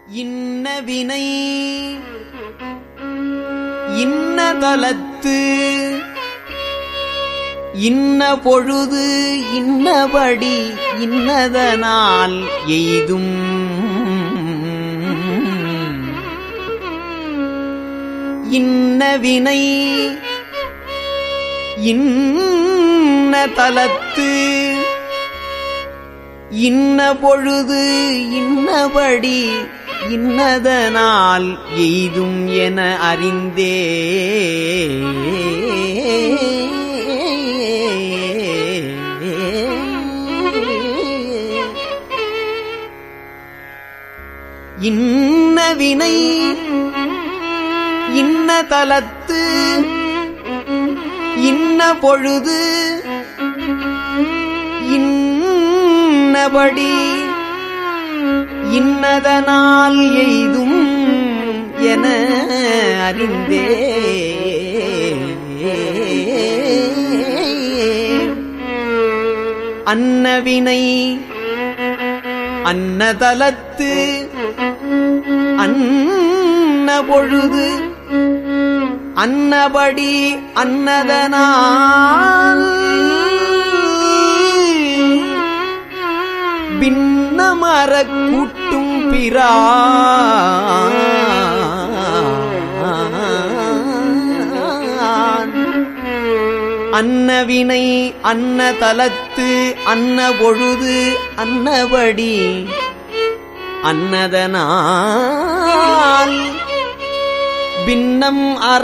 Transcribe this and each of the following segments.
இன்ன வினை இன்ன தலத்து இன்ன பொழுது இன்னபடி இன்னதனால் எய்தும் இன்ன வினை இன்ன தலத்து இன்ன பொழுது இன்னபடி இன்னதனால் எய்தும் என அறிந்தே இன்ன வினை இன்ன தலத்து இன்ன பொழுது இன்னபடி இன்னதனால் எய்தும் என அறிந்தே அன்னவினை அன்னதலத்து அன்ன பொழுது அன்னபடி அன்னதனால் பின்னமர கூட்டும் பிரா அன்னவினை அன்ன தலத்து அன்ன பொழுது அன்னபடி அன்னதனால் பின்னம் அற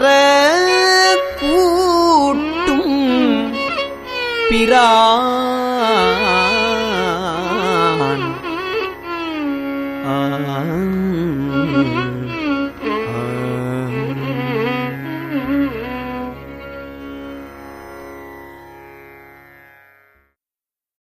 கூட்டும் பிரான் ஆம்.